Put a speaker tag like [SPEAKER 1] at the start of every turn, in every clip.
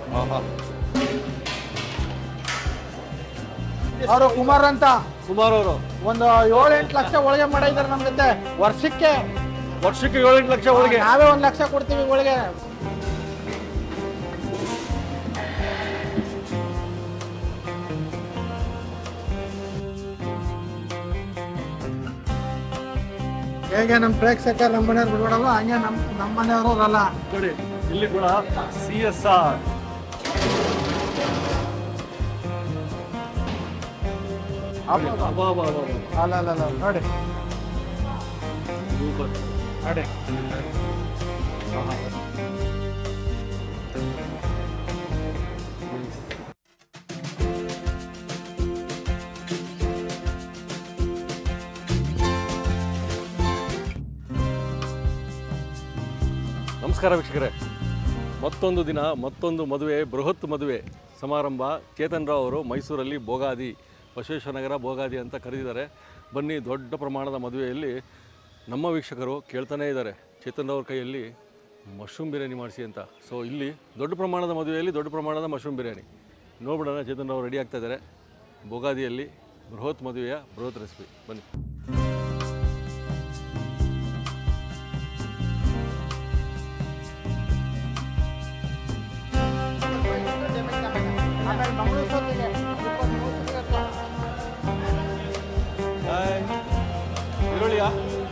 [SPEAKER 1] ಅವರು ಕುಮಾರ್ ಅಂತ
[SPEAKER 2] ಕುಮಾರ್ ಅವರು
[SPEAKER 1] ಒಂದು ಏಳು ಎಂಟು ಲಕ್ಷ ಒಳಗೆ ಮಾಡಿದ್ದಾರೆ ನಮ್ ಜೊತೆ ವರ್ಷಕ್ಕೆ
[SPEAKER 2] ವರ್ಷಕ್ಕೆ ಏಳೆಂಟು ಲಕ್ಷ ಒಳಗೆ
[SPEAKER 1] ನಾವೇ ಒಂದ್ ಲಕ್ಷ ಕೊಡ್ತೀವಿ ಒಳಗೆ ಹೇಗೆ ನಮ್ಮ ಪ್ರೇಕ್ಷಕ ನಮ್ಮ ಮನೆಯವ್ರು ಬಿಡ್ಬೇಡಲ್ಲ ಹಂಗೆ ನಮ್ಮ ನಮ್ಮ ಮನೆಯವರು ಅಲ್ಲ
[SPEAKER 2] ನೋಡಿ ಇಲ್ಲಿ ಕೂಡ ಸಿ ಎಸ್ ಆರ್
[SPEAKER 1] ಅಲ್ಲ ಅಲ್ಲ ಅಲ್ಲ ನೋಡಿ ನೋಡಿ
[SPEAKER 2] ನಮಸ್ಕಾರ ವೀಕ್ಷಕರೇ ಮತ್ತೊಂದು ದಿನ ಮತ್ತೊಂದು ಮದುವೆ ಬೃಹತ್ ಮದುವೆ ಸಮಾರಂಭ ಚೇತನ್ ರಾವ್ ಅವರು ಮೈಸೂರಲ್ಲಿ ಭೋಗಾದಿ ಬಸವೇಶ್ವರ ನಗರ ಭೋಗಾದಿ ಅಂತ ಕರೆದಿದ್ದಾರೆ ಬನ್ನಿ ದೊಡ್ಡ ಪ್ರಮಾಣದ ಮದುವೆಯಲ್ಲಿ ನಮ್ಮ ವೀಕ್ಷಕರು ಕೇಳ್ತಾನೇ ಇದ್ದಾರೆ ಚೇತನ್ ರಾವ್ ಅವ್ರ ಕೈಯಲ್ಲಿ ಮಶ್ರೂಮ್ ಬಿರಿಯಾನಿ ಮಾಡಿಸಿ ಅಂತ ಸೊ ಇಲ್ಲಿ ದೊಡ್ಡ ಪ್ರಮಾಣದ ಮದುವೆಯಲ್ಲಿ ದೊಡ್ಡ ಪ್ರಮಾಣದ ಮಶ್ರೂಮ್ ಬಿರಿಯಾನಿ ನೋಡ್ಬಿಡೋಣ ಚೇತನ್ ರಾವ್ ರೆಡಿ ಆಗ್ತಾ ಇದ್ದಾರೆ ಭೋಗಾದಿಯಲ್ಲಿ ಬೃಹತ್ ಮದುವೆಯ ಬೃಹತ್ ರೆಸಿಪಿ ಬನ್ನಿ
[SPEAKER 1] ಆಮೇಲೆ ಮಂಗಳೂರು ಸೌತೆಗೆ
[SPEAKER 2] ಈರುಳ್ಳಿಯಾ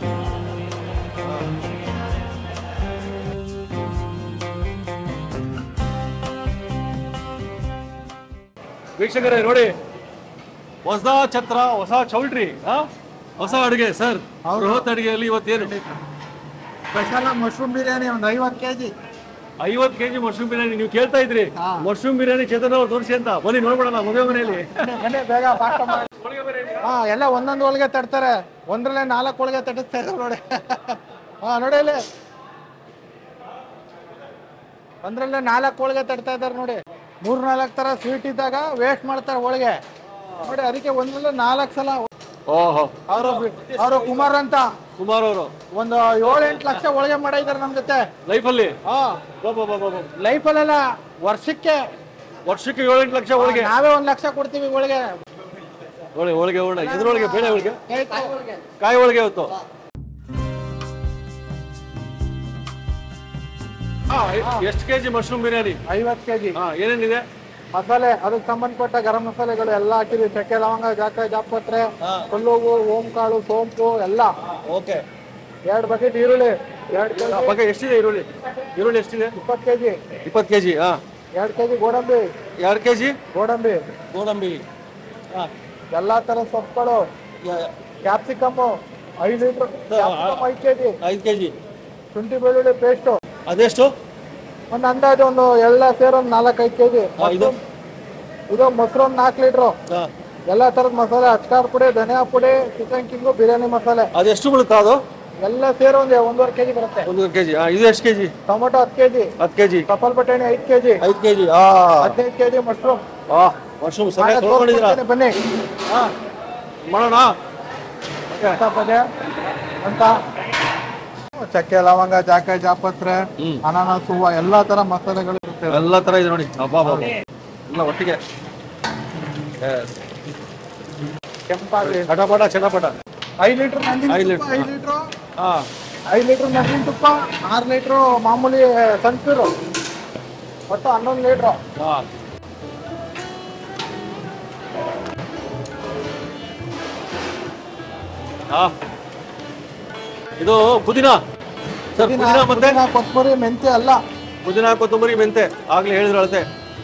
[SPEAKER 2] ವೀಕ್ಷಕರೇ ನೋಡಿ ಹೊಸ ಛತ್ರ ಹೊಸ ಚೌಲ್ಟ್ರಿ ಆ? ಹೊಸ ಅಡುಗೆ ಸರ್
[SPEAKER 1] ಹೌದು.
[SPEAKER 2] ಬೃಹತ್ ಅಡುಗೆಯಲ್ಲಿ ಇವತ್ತೇನು
[SPEAKER 1] ಸ್ಪೆಷಲ್ ಮಶ್ರೂಮ್ ಬಿರಿಯಾನಿ ಒಂದು ಐವತ್ತು ಕೆ ಜಿ
[SPEAKER 2] ಐವತ್ತು ಕೆಜಿ ಮಶ್ರೂಮ್ ಬಿರಿಯಾನಿ ನೀವು ಕೇಳ್ತಾ ಇದ್ರಿ
[SPEAKER 1] ಹಾ.
[SPEAKER 2] ಮಶ್ರೂಮ್ ಬಿರಿಯಾನಿ ಚೇತನ್ ಅವ್ರು ತೋರಿಸಿ ಅಂತ ಬನ್ನಿ ನೋಡ್ಬಿಡೋಣ ಮದುವೆ ಮನೆಯಲ್ಲಿ
[SPEAKER 1] ಬನ್ನಿ ಬೇಗ ಫಾಸ್ಟ್ ಮಾಡಿ ಹಾ ಎಲ್ಲ ಒಂದೊಂದು ಹೋಳಿಗೆ ತಟ್ತಾರೆ ಒಂದ್ರಲ್ಲೇ ನಾಲ್ಕು ಹೋಳಿಗೆ ತಟ್ಟಿಸ್ತಾ ಇದ್ದಾರೆ ನೋಡಿ ಹಾ ನೋಡಿ ಇಲ್ಲಿ ಒಂದ್ರಲ್ಲೇ ನಾಲ್ಕು ಹೋಳಿಗೆ ತಟ್ತಾ ಇದ್ದಾರೆ ನೋಡಿ ಮೂರ್ ನಾಲ್ಕು ತರ ಸ್ವೀಟ್ ಇದ್ದಾಗ ವೇಸ್ಟ್ ಮಾಡ್ತಾರೆ ಹೋಳಿಗೆ ನೋಡಿ ಅದಕ್ಕೆ ಒಂದ್ರಲ್ಲೇ ನಾಲ್ಕು ಸಲ
[SPEAKER 2] ಓಹೋ
[SPEAKER 1] ಅವರು ಅವರು ಕುಮಾರ್ ಅಂತ
[SPEAKER 2] ಕುಮಾರ್ ಅವರು
[SPEAKER 1] ಒಂದು ಏಳು ಎಂಟು ಲಕ್ಷ ಹೋಳಿಗೆ ಮಾಡಿದ್ದಾರೆ ನಮ್ ಜೊತೆ
[SPEAKER 2] ಲೈಫಲ್ಲಿ
[SPEAKER 1] ಹಾ ಲೈಫಲ್ಲೆಲ್ಲ ವರ್ಷಕ್ಕೆ
[SPEAKER 2] ವರ್ಷಕ್ಕೆ ಏಳೆಂಟು ಲಕ್ಷ ಒಳಗೆ
[SPEAKER 1] ನಾವೇ ಒಂದ್ ಲಕ್ಷ ಕೊಡ್ತೀವಿ ಹೋಳಿಗೆ
[SPEAKER 2] ಒಳಗೆ ಒಳಗೆ ಒಳಗೆ ಇದ್ರೊಳಗೆ ಬೇಳೆ ಒಳಗೆ ಕಾಯಿ ಒಳಗೆ ಇವತ್ತು ಎಷ್ಟು ಕೆಜಿ ಮಶ್ರೂಮ್ ಬಿರಿಯಾನಿ
[SPEAKER 1] ಐವತ್ತು ಕೆಜಿ
[SPEAKER 2] ಹಾ ಏನೇನಿದೆ
[SPEAKER 1] ಮಸಾಲೆ ಅದಕ್ಕೆ ಸಂಬಂಧಪಟ್ಟ ಗರಂ ಮಸಾಲೆಗಳು ಎಲ್ಲ ಹಾಕಿದ್ವಿ ಚಕ್ಕೆ ಲವಂಗ ಜಾಕ ಜಾಪತ್ರೆ ಕೊಲ್ಲೋಗು ಓಂಕಾಳು ಸೋಂಪು ಎಲ್ಲ
[SPEAKER 2] ಓಕೆ
[SPEAKER 1] ಎರಡು ಬಕೆಟ್ ಈರುಳ್ಳಿ ಎರಡು ಕೆಜಿ
[SPEAKER 2] ಬಗ್ಗೆ ಎಷ್ಟಿದೆ ಈರುಳ್ಳಿ ಈರುಳ್ಳಿ ಎಷ್ಟಿದೆ
[SPEAKER 1] ಇಪ್ಪತ್ತು ಕೆಜಿ
[SPEAKER 2] ಇಪ್ಪತ್ತು ಕೆಜಿ ಹಾ
[SPEAKER 1] ಎರಡು ಕೆಜಿ ಗೋಡಂಬಿ
[SPEAKER 2] ಎರಡು ಕೆಜಿ
[SPEAKER 1] ಗೋಡಂಬಿ
[SPEAKER 2] ಗೋಡಂಬಿ
[SPEAKER 1] ಎಲ್ಲಾ ತರ ಸೊಪ್ಪುಗಳು ಕ್ಯಾಪ್ಸಿಕಮ್ ಐದು ಲೀಟರ್ ಐದು ಕೆಜಿ
[SPEAKER 2] ಐದು ಕೆಜಿ
[SPEAKER 1] ಶುಂಠಿ ಬೆಳ್ಳುಳ್ಳಿ ಪೇಸ್ಟು
[SPEAKER 2] ಅದೆಷ್ಟು
[SPEAKER 1] ಒಂದು ಅಂದಾಜು ಒಂದು ಎಲ್ಲ ಸೇರಿ ಒಂದು ನಾಲ್ಕೈದು ಕೆಜಿ
[SPEAKER 2] ಹಾ, ಇದು
[SPEAKER 1] ಇದು ಮೊಸರು ಒಂದು ನಾಲ್ಕು ಲೀಟ್ರು
[SPEAKER 2] ಹಾ.
[SPEAKER 1] ಎಲ್ಲಾ ತರದ ಮಸಾಲೆ ಅಚ್ಕಾರ್ ಪುಡಿ ಧನಿಯಾ ಪುಡಿ ಚಿಕನ್ ಕಿಂಗು ಬಿರಿಯಾನಿ ಮಸಾಲೆ
[SPEAKER 2] ಅದೆಷ್ಟು ಬೀಳುತ್ತಾ ಅದು
[SPEAKER 1] ಎಲ್ಲ ಸೇರಿ ಒಂದು ಒಂದೂವರೆ ಕೆಜಿ ಬರುತ್ತೆ
[SPEAKER 2] ಒಂದು ಕೆಜಿ ಹಾ ಇದು ಎಷ್ಟು ಕೆಜಿ
[SPEAKER 1] ಟೊಮೊಟೊ ಹತ್ತು ಕೆಜಿ
[SPEAKER 2] ಹತ್ತು ಕೆಜಿ
[SPEAKER 1] ಕಪಲ್ ಬಟಾಣಿ ಐದು ಕೆಜಿ
[SPEAKER 2] ಐದು ಕೆಜಿ ಆ
[SPEAKER 1] ಹದಿನೈದು ಕೆಜಿ ಮಶ್ರೂಮ್
[SPEAKER 2] ಆ ಮಶ್ರೂಮ್ ಸರಿಯಾಗಿ ತೊಳ್ಕೊಂಡಿದ್ದೀರಾ
[SPEAKER 1] ಬನ್ನಿ ಹಾ
[SPEAKER 2] ಮಾಡೋಣ
[SPEAKER 1] ಅಂತ ಪದ್ಯ ಅಂತ ಚಕ್ಕೆ ಲವಂಗ ಜಾಕಾಯಿ ಜಾಪತ್ರೆ
[SPEAKER 2] ಹ್ಮ್.
[SPEAKER 1] ಅನಾನಸ್ ಹೂವ ಎಲ್ಲಾ ತರ ಮಸಾಲೆಗಳು ಇರುತ್ತೆ
[SPEAKER 2] ಎಲ್ಲ ತರ ಇದೆ ನೋಡಿ ಅಬ್ಬಾ ಬಾಬಾ ಎಲ್ಲ ಒಟ್ಟಿಗೆ
[SPEAKER 1] ಕೆಂಪಾಗಿ
[SPEAKER 2] ಚಟಪಟ ಚಟಪಟ
[SPEAKER 1] ಐದು ಲೀಟರ್ ನಂದಿನ
[SPEAKER 2] ಐದು
[SPEAKER 1] ತುಪ್ಪ,
[SPEAKER 2] ಲೀಟ್ರ್.
[SPEAKER 1] ಐದು ಲೀಟ್ರು
[SPEAKER 2] ಹಾ
[SPEAKER 1] ಐದು ಲೀಟರ್ ನಂದಿನ ತುಪ್ಪ ಆರು ಲೀಟ್ರು ಮಾಮೂಲಿ ಸನ್ಪ್ಯೂರು ಒಟ್ಟು ಹನ್ನೊಂದು ಲೀಟ್ರು
[SPEAKER 2] ಹಾ ಹಾ ಇದು ಪುದೀನ ಸರ್ ಪುದೀನ ಮತ್ತೆ
[SPEAKER 1] ಪುದೀನ, ಕೊತ್ತಂಬರಿ ಮೆಂತ್ಯ ಅಲ್ಲ
[SPEAKER 2] ಪುದೀನ ಕೊತ್ತಂಬರಿ ಮೆಂತೆ ಆಗ್ಲೇ ಹೇಳಿದ್ರು ಅಳತೆ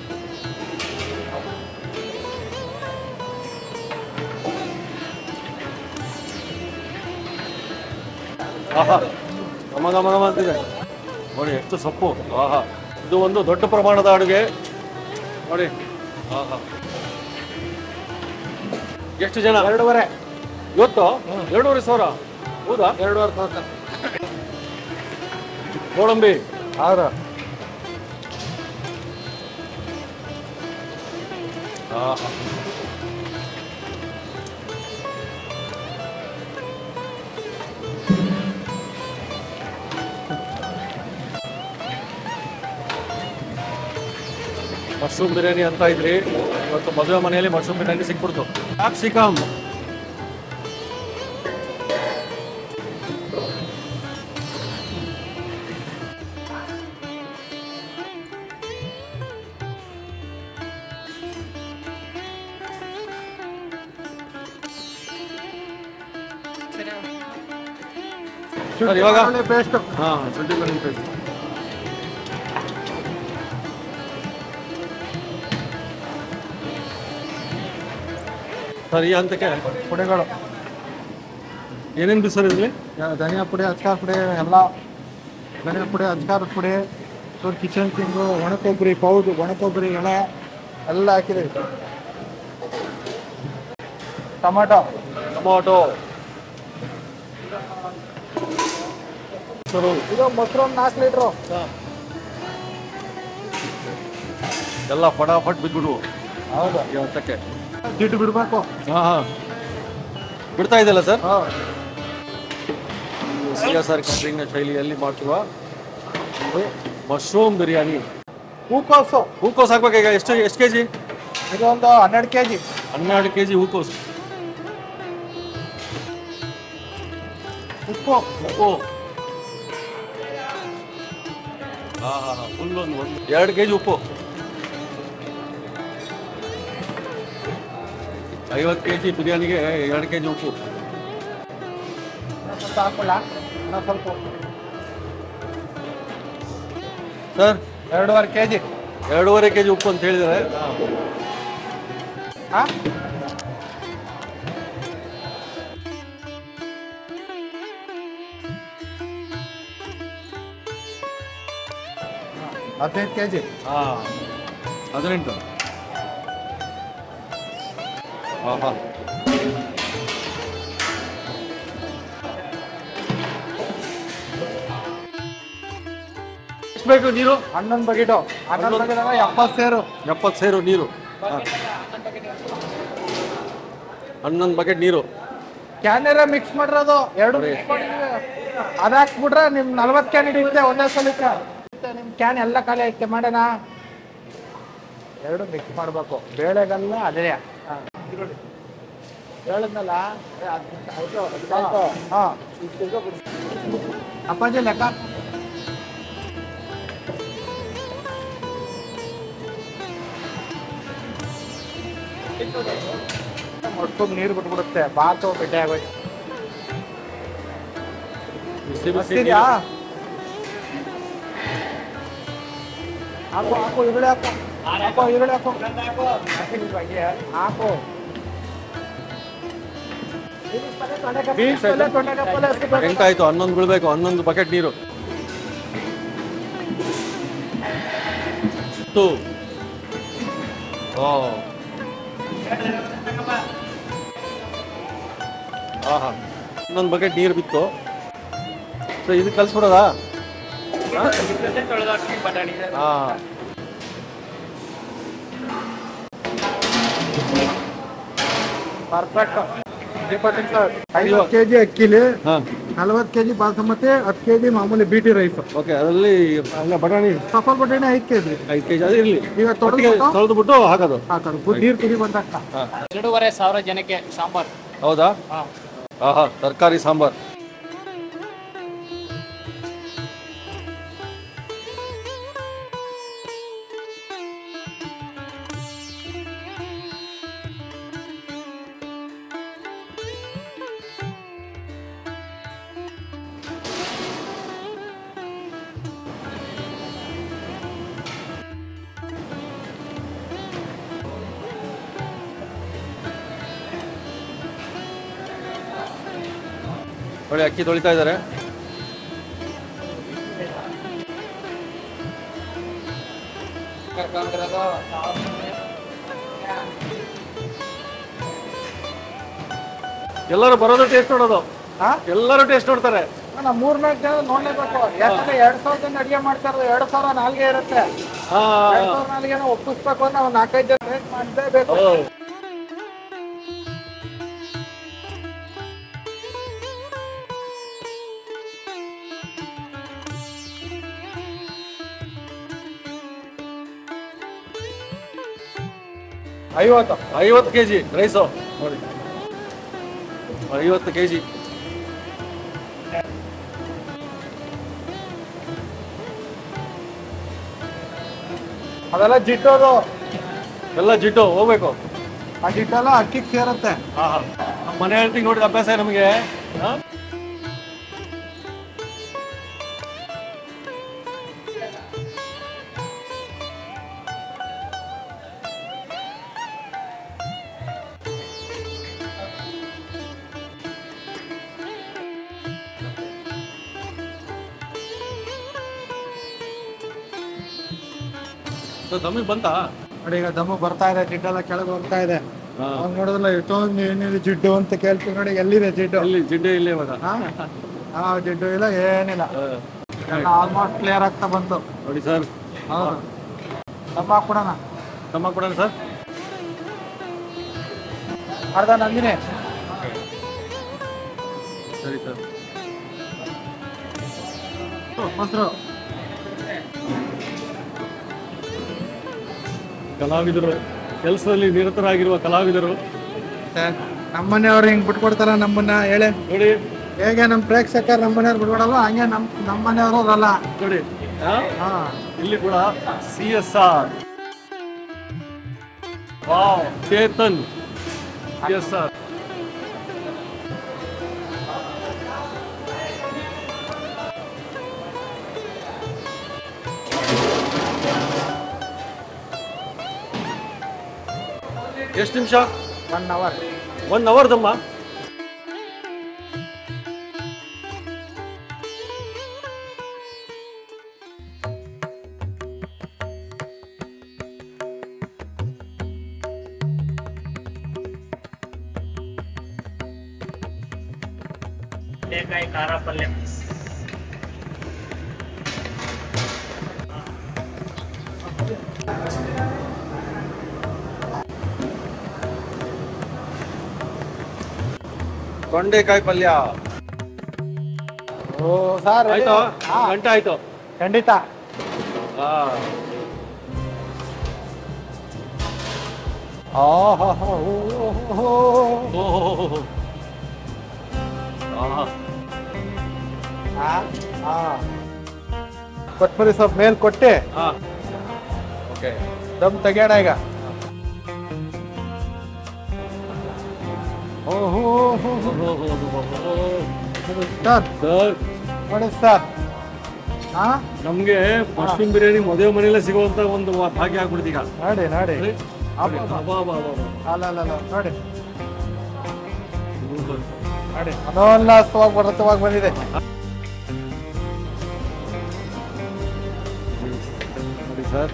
[SPEAKER 2] ಆಹಾ ಗಮ ಗಮ ಗಮ ಅಂತಿದೆ ನೋಡಿ ಎಷ್ಟು ಸೊಪ್ಪು ಆಹಾ ಇದು ಒಂದು ದೊಡ್ಡ ಪ್ರಮಾಣದ ಅಡುಗೆ ನೋಡಿ ಆಹಾ ಎಷ್ಟು ಜನ
[SPEAKER 1] ಎರಡೂವರೆ
[SPEAKER 2] ಇವತ್ತು ಎರಡೂವರೆ ಸಾವಿರ ಹೌದಾ
[SPEAKER 1] ಎರಡೂವರೆ ಸಾವಿರ
[SPEAKER 2] ಗೋಡಂಬಿ
[SPEAKER 1] ಹೌದು
[SPEAKER 2] ಆಹಾ ಮಶ್ರೂಮ್ ಬಿರಿಯಾನಿ ಅಂತ ಇದ್ರಿ ಇವತ್ತು ಮದುವೆ ಮನೆಯಲ್ಲಿ ಮಶ್ರೂಮ್ ಬಿರಿಯಾನಿ ಸಿಕ್ಬಿಡ್ತು ಕ್ಯಾಪ್ಸಿಕಮ್ ಸರ್, ಇವಾಗ?
[SPEAKER 1] ಪೇಸ್ಟ್
[SPEAKER 2] ಹಾ ಶುಂಠಿ ಬೆಳ್ಳುಳ್ಳಿ ಪೇಸ್ಟ್ ಸರ್ ಈ ಹಂತಕ್ಕೆ
[SPEAKER 1] ಪುಡಿಗಳು
[SPEAKER 2] ಏನೇನು ಬೇಕು ಸರ್ ಇದ್ರಲ್ಲಿ
[SPEAKER 1] ಧನಿಯಾ ಪುಡಿ ಅಚ್ಕಾರ ಪುಡಿ ಎಲ್ಲ ಧನಿಯಾ ಪುಡಿ ಅಚ್ಕಾರದ ಪುಡಿ ಚೂರು ಕಿಚನ್ ಕಿಂಗು ಒಣಕೊಬ್ಬರಿ ಪೌಡು ಒಣಕೊಬ್ಬರಿ ಎಳೆ ಎಲ್ಲ ಹಾಕಿದ್ದೀವಿ ಟೊಮಾಟೊ
[SPEAKER 2] ಟೊಮೊಟೊ ಸರ್
[SPEAKER 1] ಇದು ಮೊಸರು ಒಂದು ನಾಲ್ಕು ಲೀಟ್ರು
[SPEAKER 2] ಎಲ್ಲ ಫಟಾಫಟ್ ಬಿದ್ಬಿಡು
[SPEAKER 1] ಹೌದು
[SPEAKER 2] ಈ ಹಂತಕ್ಕೆ
[SPEAKER 1] ಜಿಡ್ಡು ಬಿಡಬೇಕು
[SPEAKER 2] ಹಾ ಹಾ ಬಿಡ್ತಾ ಇದೆಯಲ್ಲ ಸರ್
[SPEAKER 1] ಹಾಂ
[SPEAKER 2] ಸಿ ಎಸ್ ಆರ್ ಕ್ಯಾಟ್ರಿಂಗ್ ಶೈಲಿಯಲ್ಲಿ ಮಾಡುವ ಒಂದು ಮಶ್ರೂಮ್ ಬಿರಿಯಾನಿ
[SPEAKER 1] ಹೂಕೋಸು
[SPEAKER 2] ಹೂಕೋಸ್ ಹಾಕ್ಬೇಕಾಗ ಎಷ್ಟು ಎಷ್ಟು ಕೆ ಜಿ
[SPEAKER 1] ಇದೊಂದು ಹನ್ನೆರಡು ಕೆ ಜಿ
[SPEAKER 2] ಹನ್ನೆರಡು ಕೆ ಜಿ ಹೂಕೋಸ್
[SPEAKER 1] ಉಪ್ಪು
[SPEAKER 2] ಉಪ್ಪು ಹಾ ಹಾ ಹಾ ಫುಲ್ ಒಂದು ಒಂದು ಎರಡು ಕೆ ಜಿ ಉಪ್ಪು ಐವತ್ತು ಕೆ ಜಿ ಬಿರಿಯಾನಿಗೆ ಎರಡು ಕೆ ಜಿ ಉಪ್ಪು
[SPEAKER 1] ಇನ್ನೊಂದ್ ಸ್ವಲ್ಪ ಹಾಕೊಳ್ಳ ಇನ್ನೊಂದ್ ಸ್ವಲ್ಪ ಉಪ್ಪು.
[SPEAKER 2] ಸರ್
[SPEAKER 1] ಎರಡೂವರೆ ಕೆ ಜಿ
[SPEAKER 2] ಎರಡೂವರೆ ಕೆ ಜಿ ಉಪ್ಪು ಅಂತ ಹೇಳಿದ್ದಾರೆ
[SPEAKER 1] ಹಾಂ ಹದಿನೈದು ಕೆ ಜಿ
[SPEAKER 2] ಹಾ ಹದಿನೆಂಟು ಹಾಂ ಹಾಂ ಎಷ್ಟು ಬೇಕು ನೀರು
[SPEAKER 1] ಹನ್ನೊಂದು ಬಕೆಟು ಹನ್ನೊಂದು ಬಕೆಟ್ ಅಂದ್ರೆ ಎಪ್ಪತ್ತು ಸೇರು
[SPEAKER 2] ಎಪ್ಪತ್ತು ಸೇರು ನೀರು ಹನ್ನೊಂದು ಬಕೆಟ್ ನೀರು
[SPEAKER 1] ಕ್ಯಾನೆರ ಮಿಕ್ಸ್ ಮಾಡಿರೋದು ಎರಡು ಮಿಕ್ಸ್ ಮಾಡಿದ್ವಿ ಅದು ಹಾಕ್ಬಿಟ್ರೆ ನಿಮ್ ನಲ್ವತ್ತು ಕ್ಯಾನ್ ಹಿಡಿಯುತ್ತೆ ಒಂದೇ ಸಲಕ್ಕೆ ನಿಮ್ ಕ್ಯಾನ್ ಎಲ್ಲ ಖಾಲಿ ಐತೆ ಮಾಡೋಣ ಎರಡು ಮಿಕ್ಸ್ ಮಾಡಬೇಕು ಬೇಳೆಗಲ್ಲ ಅದೇ ಹೇಳಿದ್ನಲ್ಲ ಏ, ಅದ್- ಆಯ್ತು, ಅದ್ ಆಯ್ತು. ಹಾ ಅಪ್ಪಾಜಿ ಲೆಕ್ಕ ಮತ್ತೊಂದು ನೀರು ಬಿಟ್ಬಿಡುತ್ತೆ ಬಾತು ಬಿಟ್ಟೆ ಆಗೋಯ್ತು
[SPEAKER 2] ಬಿಸಿ ಬಿಸಿ
[SPEAKER 1] ಹಸ್ತಿದ್ಯಾ ಹಾಕು ಹಾಕು ಈರುಳ್ಳಿ ಹಾಕು ಹಾಕು ಈರುಳ್ಳಿ ಹಾಕು ಹಸಿದಿಲ್ವಾ ಹಂಗೆ? ಹಾಕು ಬೀನ್ಸ್ ಪಲ್ಯ, ತೊಂಡೆಕಾಯಿ ಪಲ್ಯ ಹಸ್ತಿರ್ಬೇಕು.
[SPEAKER 2] ಎಂಟಾಯ್ತು ಹನ್ನೊಂದು ಬೀಳ್ಬೇಕು ಹನ್ನೊಂದು ಬಕೆಟ್ ನೀರು ಹತ್ತು ಓ ಹಾ ಹಾ ಹನ್ನೊಂದು ಬಕೆಟ್ ನೀರು ಬಿತ್ತು ಸೊ ಇದು ಕಲ್ಸ್ಬಿಡೋದಾ ಹಾ
[SPEAKER 1] ಪರ್ಫೆಕ್ಟ್ ಐವತ್ತು ಕೆ ಜಿ ಅಕ್ಕಿಲಿ
[SPEAKER 2] ಹಾಂ
[SPEAKER 1] ನಲವತ್ತು ಕೆ ಜಿ ಬಾಸುಮತಿ ಹತ್ತು ಕೆ ಜಿ ಮಾಮೂಲಿ ಬಿ ಟಿ ರೈಸ್
[SPEAKER 2] ಓಕೆ ಅದರಲ್ಲಿ ಅಲ್ಲ ಬಟಾಣಿ
[SPEAKER 1] ಸಫಲ್ ಬಟಾಣಿ ಐದು ಕೆ ಜಿ
[SPEAKER 2] ಐದು ಕೆ ಜಿ ಅದು ಇರಲಿ
[SPEAKER 1] ಈಗ ತೊಳೆದ್ಬಿಟ್ಟು
[SPEAKER 2] ತೊಳೆದ್ಬಿಟ್ಟು ಹಾಕೋದು
[SPEAKER 1] ಹಾಕೋದು ನೀರು ಕುದಿ ಬಂದಾಗ
[SPEAKER 2] ಹಾಂ
[SPEAKER 3] ಎರಡೂವರೆ ಸಾವಿರ ಜನಕ್ಕೆ ಸಾಂಬಾರ್
[SPEAKER 2] ಹೌದಾ
[SPEAKER 3] ಹಾಂ
[SPEAKER 2] ಹಾಂ ಹಾಂ ತರಕಾರಿ ಸಾಂಬಾರ್ ನೋಡಿ ಅಕ್ಕಿ ತೊಳಿತಾ ಇದ್ದಾರೆ ಎಲ್ಲರೂ ಬರೋದು ಟೇಸ್ಟ್ ನೋಡೋದು
[SPEAKER 1] ಹಾ
[SPEAKER 2] ಎಲ್ಲರೂ ಟೇಸ್ಟ್ ನೋಡ್ತಾರೆ
[SPEAKER 1] ನಾ ಮೂರ್ನಾಲ್ಕು ಜನ ನೋಡ್ಲೇಬೇಕು ಯಾಕಂದ್ರೆ ಎರಡ್ ಸಾವಿರ ಜನ ಅಡಿಗೆ ಮಾಡ್ತಾರೆ ಎರಡ್ ಸಾವಿರ ನಾಲ್ಗೆ ಇರುತ್ತೆ
[SPEAKER 2] ಹಾ
[SPEAKER 1] ಎರಡ್ ಸಾವಿರ ನಾಲ್ಗೆನ ಒಪ್ಪಿಸ್ಬೇಕು ಅಂದ್ರೆ ನಾವು ನಾಲ್ಕೈದು ಜನ ರೇಟ್ ಮಾಡಲೇಬೇಕು
[SPEAKER 2] ಓ.
[SPEAKER 1] ಐವತ್ತು
[SPEAKER 2] ಐವತ್ತು ಕೆ ಜಿ ರೈಸು ನೋಡಿ ಐವತ್ತು ಕೆ ಜಿ
[SPEAKER 1] ಅದೆಲ್ಲ ಜಿಟ್ಟೋದು
[SPEAKER 2] ಎಲ್ಲ ಜಿಡ್ಡು ಹೋಗ್ಬೇಕು
[SPEAKER 1] ಆ ಜಿಟ್ಟೆಲ್ಲ ಅಕ್ಕಿಗೆ ಸೇರುತ್ತೆ
[SPEAKER 2] ಆಹಾ. ನಮ್ಮ ಮನೆ ಹೇಳ್ತೀನಿ ನೋಡಿದ ಅಭ್ಯಾಸ ನಮಗೆ ತಮಿಳ್ ಬಂತಾ
[SPEAKER 1] ನೋಡಿ ಈಗ ದಮ್ಮು ಬರ್ತಾ ಇದೆ ಜಿಡ್ಡೆಲ್ಲ ಕೆಳಗೆ ಹೋಗ್ತಾ ಇದೆ
[SPEAKER 2] ಹಾ.
[SPEAKER 1] ಅವಾಗ ನೋಡಿದ್ರಲ್ಲ ಎಷ್ಟೊಂದು ಏನಿದೆ ಜಿಡ್ಡು ಅಂತ ಕೇಳ್ತೀವಿ ನೋಡಿ ಎಲ್ಲಿದೆ ಜಿಡ್ಡು
[SPEAKER 2] ಅಲ್ಲಿ ಜಿಡ್ಡೆ ಇಲ್ಲೇ ಇವಾಗ
[SPEAKER 1] ಹಾ ಹಾ ಜಿಡ್ಡು ಇಲ್ಲ ಏನಿಲ್ಲ ಎಲ್ಲ ಆಲ್ಮೋಸ್ಟ್ ಕ್ಲಿಯರ್ ಆಗ್ತಾ ಬಂತು
[SPEAKER 2] ನೋಡಿ ಸರ್
[SPEAKER 1] ಹೌದು ದಮ್ಮ ಹಾಕ್ಬಿಡೋಣ
[SPEAKER 2] ತಮ್ಮ ಕೊಡೋಣ ಸರ್
[SPEAKER 1] ಅರ್ಧ ನಂದಿನಿ
[SPEAKER 2] ಸರಿ ಸರ್
[SPEAKER 1] ಮೊಸರು
[SPEAKER 2] ಕಲಾವಿದರು ಕೆಲಸದಲ್ಲಿ ನಿರತರಾಗಿರುವ ಕಲಾವಿದರು
[SPEAKER 1] ನಮ್ಮನೆಯವ್ರು ಹಿಂಗ್ ಬಿಟ್ಕೊಡ್ತಾರ ನಮ್ಮನ್ನ ಹೇಳಿ
[SPEAKER 2] ನೋಡಿ
[SPEAKER 1] ಹೇಗೆ ನಮ್ಮ ಪ್ರೇಕ್ಷಕರು ನಮ್ಮನೆಯವ್ರು ಬಿಟ್ಕೊಡಲ್ಲ ಹಂಗೆ ನಮ್ ನಮ್ಮನೆಯವರು ಅಲ್ಲ
[SPEAKER 2] ನೋಡಿ ಆ?
[SPEAKER 1] ಹಾ
[SPEAKER 2] ಇಲ್ಲಿ ಕೂಡ C S R wow Chetan C S R ಎಷ್ಟು ನಿಮಿಷ
[SPEAKER 1] ಒನ್ ಅವರ್
[SPEAKER 2] ಒನ್ ಅವರ್ ದಮ್ಮ
[SPEAKER 3] ಬೇಕಾಯಿ ಖಾರ ಪಲ್ಯ
[SPEAKER 2] ತೊಂಡೆಕಾಯಿ ಪಲ್ಯ
[SPEAKER 1] ಓ ಸರ್
[SPEAKER 2] ಆಯ್ತು ಗಂಟೆ ಆಯ್ತು
[SPEAKER 1] ಖಂಡಿತ
[SPEAKER 2] ಹಾ
[SPEAKER 1] ಆಹಾಹಾ, ಓ, ಓ, ಓ, ಓ.
[SPEAKER 2] ಓಹೋ ಆಹಾ
[SPEAKER 1] ಆ, ಆ. ಕೊತ್ತಂಬರಿ ಸೊಪ್ಪು ಮೇಲ್ ಕೊಟ್ಟೆ
[SPEAKER 2] ಹಾ ಓಕೆ
[SPEAKER 1] ದಮ್ ತೆಗಿಯೋಣ ಈಗ ಓಹೋ ಸರ್
[SPEAKER 2] ಸರ್
[SPEAKER 1] ನೋಡಿ ಸರ್ ಹಾ
[SPEAKER 2] ನಮ್ಗೆ ಮಶ್ರೂಮ್ ಬಿರಿಯಾನಿ ಮದುವೆ ಮನೆಯಲ್ಲೇ ಸಿಗುವಂತ ಒಂದು ಭಾಗ್ಯ ಆಗ್ಬಿಡ್ತು ಈಗ
[SPEAKER 1] ನೋಡಿ ನೋಡಿ
[SPEAKER 2] ನೋಡಿ.
[SPEAKER 1] ಅಬ್ಬಾ.
[SPEAKER 2] ಅಬ್ಬಾ, ಅಬ್ಬಾ, ಅಬ್ಬಾ, ಅಬ್ಬಾ.
[SPEAKER 1] ಅಲ್ಲ ಅಲ್ಲ ಅಲ್ಲ ನೋಡಿ ನೋಡಿ ಅನೋಲ್ಲಾಸವಾಗಿ ಬರತವಾಗಿ ಬಂದಿದೆ
[SPEAKER 2] ನೋಡಿ ಸರ್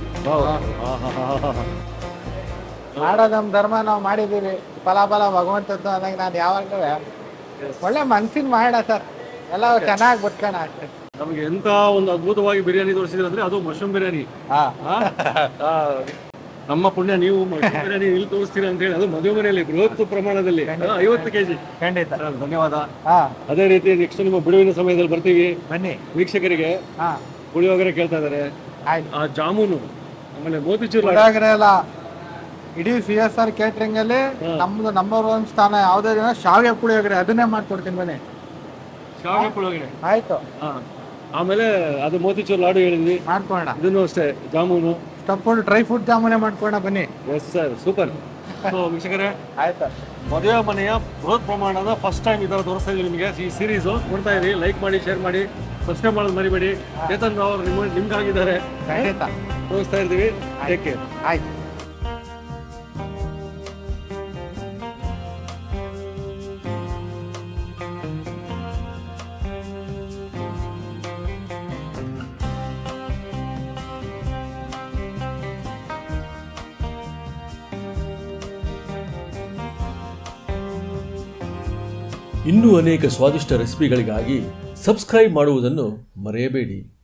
[SPEAKER 1] ಮಾಡೋ ನಮ್ಮ ಧರ್ಮ ನಾವು ಮಾಡಿದ್ದೀವಿ ಫಲಾಫಲ ಭಗವಂತದ್ದು ಅನ್ನಂಗೆ ನಾನು ಯಾವಾಗಲೂ ಒಳ್ಳೆ ಮನ್ಸಿನ ಮಾಡ ಸರ್ ಎಲ್ಲ ಚೆನ್ನಾಗಿ ಬದುಕೋಣ ಅಷ್ಟೇ
[SPEAKER 2] ನಮಗೆ ಎಂತ ಒಂದು ಅದ್ಭುತವಾಗಿ ಬಿರಿಯಾನಿ ತೋರಿಸಿದ್ರೆ ಅಂದ್ರೆ ಅದು ಮಶ್ರೂಮ್ ಬಿರಿಯಾನಿ
[SPEAKER 1] ಹಾ
[SPEAKER 2] ಆ? ಆ, ನಮ್ಮ ಪುಣ್ಯ ನೀವು ಮಶ್ರೂಮ್ ಬಿರಿಯಾನಿ ಇಲ್ಲಿ ತೋರಿಸ್ತೀರಾ ಅಂತ ಹೇಳಿ ಅದು ಮದುವೆ ಮನೆಯಲ್ಲಿ ಬೃಹತ್ ಪ್ರಮಾಣದಲ್ಲಿ ಆ, ಐವತ್ತು ಕೆಜಿ
[SPEAKER 1] ಖಂಡಿತ
[SPEAKER 2] ಸರ್, ಧನ್ಯವಾದ
[SPEAKER 1] ಹಾ
[SPEAKER 2] ಅದೇ ರೀತಿ ನೆಕ್ಸ್ಟ್ ನಿಮ್ಮ ಬಿಡುವಿನ ಸಮಯದಲ್ಲಿ ಬರ್ತೀವಿ
[SPEAKER 1] ಬನ್ನಿ
[SPEAKER 2] ವೀಕ್ಷಕರಿಗೆ
[SPEAKER 1] ಹಾ
[SPEAKER 2] ಪುಳಿಯೋಗರೆ ಕೇಳ್ತಾ ಇದ್ದಾರೆ
[SPEAKER 1] ಆಯ್ತು
[SPEAKER 2] ಆ ಜಾಮೂನು ಆಮೇಲೆ ಮೋತಿಚೂರ್ ಲಾಡು.
[SPEAKER 1] ಬಿಡಾಗ್ರೆ ಅಲ್ಲ ಇಡೀ ಸಿ ಎಸ್ ಆರ್ ಕೇಟ್ರಿಂಗ್ ಅಲ್ಲಿ ನಮ್ದು ನಂಬರ್ ಒನ್ ಸ್ಥಾನ ಯಾವುದೇ ದಿನ ಶಾವಿಗೆ ಪುಳಿಯೋಗರೆ ಅದನ್ನೇ ಮಾಡ್ಕೊಡ್ತೀನಿ ಬನ್ನಿ
[SPEAKER 2] ಶಾವಿಗೆ ಪುಳಿಯೋಗರೆ
[SPEAKER 1] ಆಯ್ತು
[SPEAKER 2] ಹಾ ಆಮೇಲೆ ಅದು ಮೋತಿಚೂರ್ ಲಾಡು ಹೇಳಿದ್ವಿ
[SPEAKER 1] ಮಾಡ್ಕೊಳ್ಳೋಣ
[SPEAKER 2] ಇದನ್ನು ಅಷ್ಟೇ ಜಾಮೂನು
[SPEAKER 1] ಸ್ಟಫ್ಡ್ ಡ್ರೈ ಫ್ರೂಟ್ ಜಾಮೂನೆ ಮಾಡ್ಕೊಳ್ಳೋಣ ಬನ್ನಿ
[SPEAKER 2] ಎಸ್ ಸರ್ ಸೂಪರ್ ಸೊ ವೀಕ್ಷಕರೇ
[SPEAKER 1] ಆಯ್ತು
[SPEAKER 2] ಮದುವೆ ಮನೆಯ ಬೃಹತ್ ಪ್ರಮಾಣದ ಫಸ್ಟ್ ಟೈಮ್ ಈ ಥರ ತೋರಿಸ್ತಾ ಇದ್ದೀವಿ ನಿಮಗೆ ಈ ಸೀರೀಸು ನೋಡ್ತಾ ಇರಿ ಲೈಕ್ ಮಾಡಿ ಶೇರ್ ಮಾಡಿ ಸಬ್ಸ್ಕ್ರೈಬ್ ಮಾಡೋದು ಮರಿಬೇಡಿ ಚೇತನ್ ರಾವ್ ಅವರು ನಿಮ್ಮ ನಿಮ್ಗಾಗಿದ್ದಾರೆ
[SPEAKER 1] ಖಂಡಿತ
[SPEAKER 2] ತೋರಿಸ್ತಾ ಇರ್ತೀವಿ ಟೇಕ್ ಕೇರ್
[SPEAKER 1] ಆಯ್ತು
[SPEAKER 4] ಇನ್ನೂ ಅನೇಕ ಸ್ವಾದಿಷ್ಟ ರೆಸಿಪಿಗಳಿಗಾಗಿ ಸಬ್ಸ್ಕ್ರೈಬ್ ಮಾಡುವುದನ್ನು ಮರೆಯಬೇಡಿ